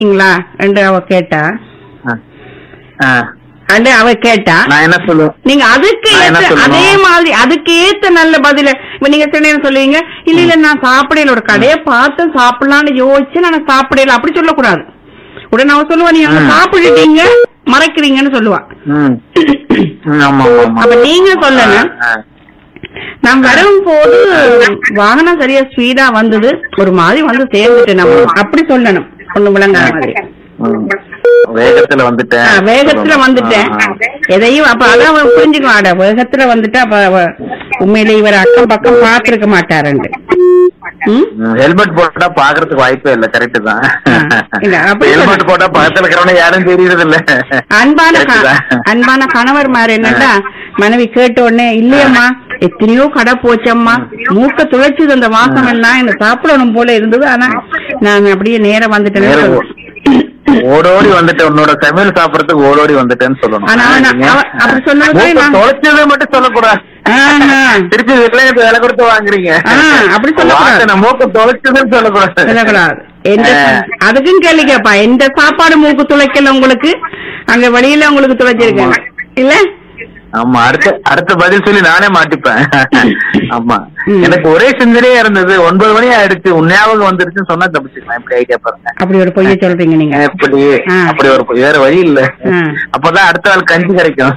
ங்களா என்று அவ கேட்டா ஆ. ஆ. அண்டு அவ கேட்டா நான் என்ன சொல்லுவேன் நீங்க அதுக்கு நான் என்ன ஏத்த சொல்லணும்? அதே மாதிரி அதுக்கு ஏத்த நல்ல பதில இப்ப நீங்க சில நேரம் சொல்லுவீங்க இல்ல இல்ல நான் சாப்பிடல ஒரு கடையை பார்த்து சாப்பிடலாம்னு யோசிச்சு நான் சாப்பிடல அப்படி சொல்லக்கூடாது உடனே அவ சொல்லுவா நீங்க அங்க ம். சாப்பிட்டுட்டீங்க மறைக்கிறீங்கன்னு சொல்லுவா ம். ம், ஆமா ஆமா ஆமா அப்ப நீங்க சொல்லணும் ஆ, நான் வரும் போது வாகனம் சரியா ஸ்பீடா வந்தது ஒரு மாதிரி வந்து சேர்ந்துட்டு நம்ம அப்படி சொல்லணும் ஒண்ணு விளங்காத மாதிரி ம். வேகத்துல வந்துட்டேன் ஆ, வேகத்துல வந்துட்டேன் ஆ, ஆ. எதையும் அப்ப அதான் அவன் புரிஞ்சுக்குவான் அட, வேகத்துல வந்துட்டா அப்ப அவ உண்மையிலே இவர் அக்கம் பக்கம் பாத்துருக்க மாட்டாருண்டு ம்? ம், ஹெல்மெட் போட்டா பாக்குறதுக்கு வாய்ப்பே இல்ல கரெக்ட் தான் ஆ, இல்ல, அப்படி ஹெல்மெட் சொல்ல- போட்டா பக்கத்துல இருக்கிறவன யாரும் தெரியறது இல்ல அன்பான க- Correct தான். அன்பான கணவர் மாதிரி என்னடா மனைவி கேட்ட உடனே இல்லையம்மா எத்தனையோ கடை போச்சம்மா மூக்க துளைச்சது அந்த வாசம் எல்லாம் எனக்கு சாப்பிடணும் போல இருந்தது ஆனா நான் அப்படியே நேரம் வந்துட்டேன்னு நேரா சொல்லுவேன். ஓடோடி வந்துட்டேன் உன்னோட சமையல் சாப்பிடறதுக்கு ஓடோடி வந்துட்டேன்னு சொல்லணும் ஆனா அவன் அவ- அப்படி சொன்னதுக்கு மூக்க நான்- தொலைச்சதை மட்டும் சொல்லக்கூடாது ஆஹா. திருப்பி வீட்டுல எனக்கு வேலை கொடுத்து வாங்குறீங்க ஆ, அப்படி சொல்லக்கூடாது. வாசனை மூக்க தொலைச்சதுன்னு சொல்லக்கூடாது சொல்லக்கூடாது எந்த ஆ. அதுக்கும் கேள்வி கேப்பா எந்த சாப்பாடு மூக்கு துளைக்கல உங்களுக்கு அங்க வழியில உங்களுக்கு துளைச்சிருக்கேன் இல்ல ஆமா அடுத்த அடுத்த பதில் சொல்லி நானே மாட்டிப்பேன் ஆமா ம். எனக்கு ஒரே சிந்தனையா இருந்தது ஒன்பது மணி ஆயிடுச்சு உன் ஞாபகம் வந்துருச்சுன்னு சொன்னா தப்பிச்சுக்கலாம் இப்படி ஐடியா பாருங்க அப்படி ஒரு பொய்ய சொல்றீங்க நீங்க எப்படி ஆ. அப்படி ஒரு வேற வழி இல்ல ஆ. அப்பதான் அடுத்த நாள் கஞ்சி கிடைக்கும்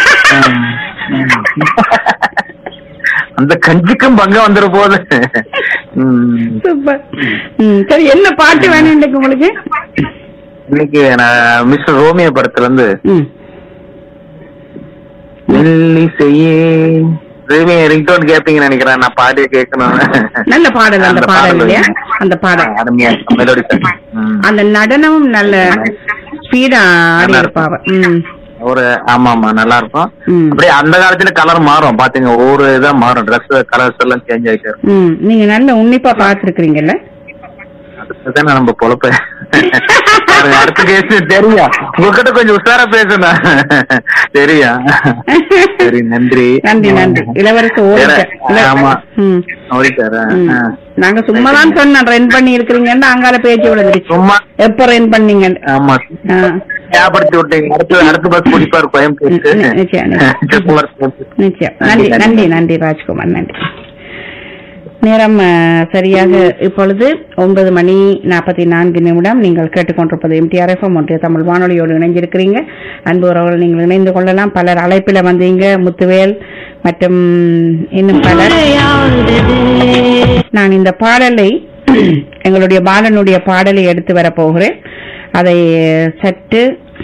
அந்த கஞ்சிக்கும் பங்கம் வந்துட போகுது ம். சூப்பர் ம், சரி என்ன பாட்டு வேணும் இன்னைக்கு உங்களுக்கு இன்னைக்கு நான் மிஸ்டர் ரோமியோ படத்துல இருந்து ம். மெல்லிசையே ரோமியோ ரிங்டோன் கேப்பீங்கன்னு நினைக்கிறேன் நான் பாடி கேட்கணும் நல்ல பாடல் அந்த பாடல் இல்லையா அந்த பாடல் அருமையா மெலோடி அந்த நடனமும் நல்ல ஸ்பீடா ஆடி நல்லா இருப்பாவ இருக்கும். ம் ஒரு ஆமா ஆமா நல்லா இருக்கும் ம். அப்படியே அந்த காலத்துல கலர் மாறும் பாத்தீங்க ஒவ்வொரு இதா மாறும் ட்ரெஸ் கலர்ஸ் எல்லாம் சேஞ்ச் ஆயிட்டே இருக்கும் ம் நீங்க நல்ல உன்னிப்பா பாத்துருக்கீங்கல்ல அதுதானே நம்ம பொழப்ப பாருங்க, அடுத்த கேஸ் தெரியா உங்ககிட்ட கொஞ்சம் உஷாரா பேசணும் தெரியா சரி நன்றி நன்றி நன்றி இளவரசு ஓடிட்ட வேற- ஆமா ம் ஓடிட்டாரா ம். ஆ. நாங்க சும்மா தான் சொன்னோம் ரென் பண்ணி இருக்கிறீங்கன்னு அங்கால பேச்சு விழுந்துருச்சு சும்மா எப்ப ரென் பண்ணீங்க ஆமா ஆ. ஞாபகப்படுத்தி விட்டீங்க அடுத்து அடுத்த பஸ் பிடிப்பாரு பயம் கேட்டு நி- நிச்சயம், நிச்சயம். நிச்சயம் நன்றி நன்றி நன்றி ராஜ்குமார் நன்றி நேரம் அஹ், சரியாக இப்பொழுது ஒன்பது மணி நாற்பத்தி நான்கு நிமிடம் நீங்கள் கேட்டுக்கொண்டிருப்பது எம்டிஆர் எஃப்எம் ஒன்றிய தமிழ் வானொலியோடு இணைஞ்சிருக்கிறீங்க அன்பு உறவுகள் நீங்கள் இணைந்து கொள்ளலாம் பலர் அழைப்பில் வந்தீங்க முத்துவேல் மற்றும் இன்னும் பலர் நான் இந்த பாடலை எங்களுடைய பாலனுடைய பாடலை எடுத்து வரப் போகிறேன் அதை சற்று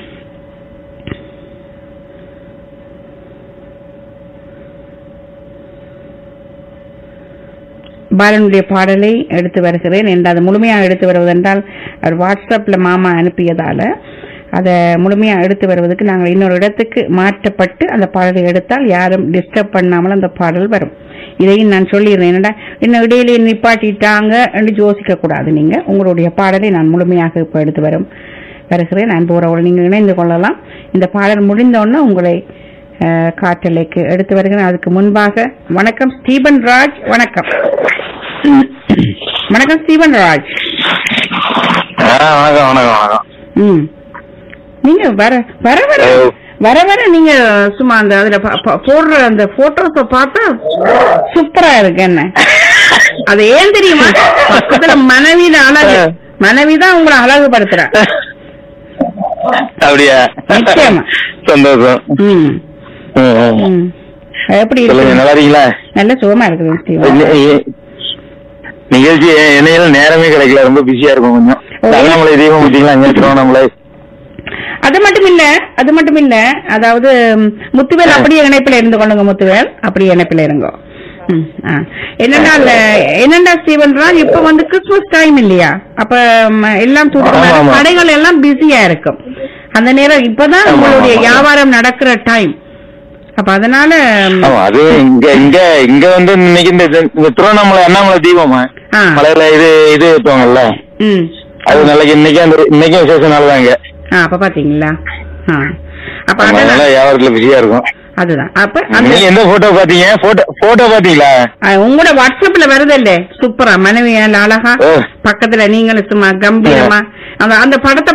பாலனுடைய பாடலை எடுத்து வருகிறேன் என்று அது முழுமையாக எடுத்து வருவதென்றால் அவர் வாட்ஸ்அப்ல மாமா அனுப்பியதால அதை முழுமையாக எடுத்து வருவதற்கு நாங்கள் இன்னொரு இடத்துக்கு மாற்றப்பட்டு அந்த பாடலை எடுத்தால் யாரும் டிஸ்டர்ப் பண்ணாமல் அந்த பாடல் வரும் இதையும் நான் சொல்லிடுறேன் என்னடா இன்னும் இடையிலேயே நிப்பாட்டிட்டாங்க என்று யோசிக்க கூடாது நீங்க உங்களுடைய பாடலை நான் முழுமையாக இப்போ எடுத்து வரும் வருகிறேன் அன்பு உறவுகள் நீங்கள் இணைந்து கொள்ளலாம் இந்த பாடல் முடிந்தவுடனே உங்களை அஹ், காற்றலைக்கு எடுத்து வருகிறேன் அதுக்கு முன்பாக வணக்கம் ஸ்டீபன் ராஜ் வணக்கம் வணக்கம் ஸ்டீபன் ராஜ் வணக்கம் வணக்கம் வணக்கம் ம் நீங்க வர வர வர Hello. வர வர நீங்க சும்மா அந்த அதுல ப- ப- போடுற அந்த போட்டோஸ பார்த்தா சூப்பரா இருக்கு என்ன அது ஏன் தெரியுமா பக்கத்துல மனைவியில அழகு மனைவிதான் உங்களை அழகுபடுத்துறா அப்படியா நிச்சயமா. சந்தோஷம் ம் ம், ம். ம் எப்படி சொல்லுங்க இருக்கு நல்லா இருக்கீங்களா நல்ல சுகமா இருக்குது ஸ்டீவன் நி- நி- நிகழ்ச்சி இணையில நேரமே கிடைக்கல ரொம்ப பிஸியா இருக்கும் கொஞ்சம் ஓ. திருவண்ணாமலை தீபம் பார்த்தீங்களா அங்க திருவண்ணாமலை அது மட்டும் இல்ல அது மட்டும் இல்ல அதாவது ம், முத்துவேல் அப்படியே இணைப்பில் இருந்து கொள்ளுங்க முத்துவேல் அப்படியே இணைப்பில் இருங்க ம், ஆ. என்னன்னா இல்ல, என்னன்னா ஸ்டீவன் ராஜ் இப்ப வந்து கிறிஸ்துமஸ் டைம் இல்லையா அப்ப ம், எல்லாம் தூக்கம் ஆமா, ஆமா. கடைகள் எல்லாம் பிஸியா இருக்கும் அந்த நேரம் இப்பதான் ஆமா, உங்களுடைய ஆமா. வியாபாரம் நடக்கிற டைம் அப்ப அதனால ம், ஆமா அது இங்க இங்க இங்க வந்து இன்னைக்கு இந்த இந்த திருவண்ணாமலை அண்ணாமலை தீபமா ஆ. மலையில இது இது வைப்பாங்கல்ல ம் அது நாளைக்கு இன்னைக்கு அந்த இன்னைக்கும் விசேஷ நாள் தாங்க ஆ அப்ப பாத்தீங்களா ஆ அப்ப ஆமா, அதனால அதனால வியாபாரத்துல பிஸியா இருக்கும் அதுதான் அப்ப அந்த நீங்க எந்த போட்டோ பாத்தீங்க போட்டோ போட்டோ பாத்தீங்களா அஹ், உங்களோட வாட்ஸ்அப்ல வருதல்ல சூப்பரா மனைவி நல்ல அழகா ஓ. பக்கத்துல நீங்களும் சும்மா கம்பீரமா அந்த அந்த படத்தை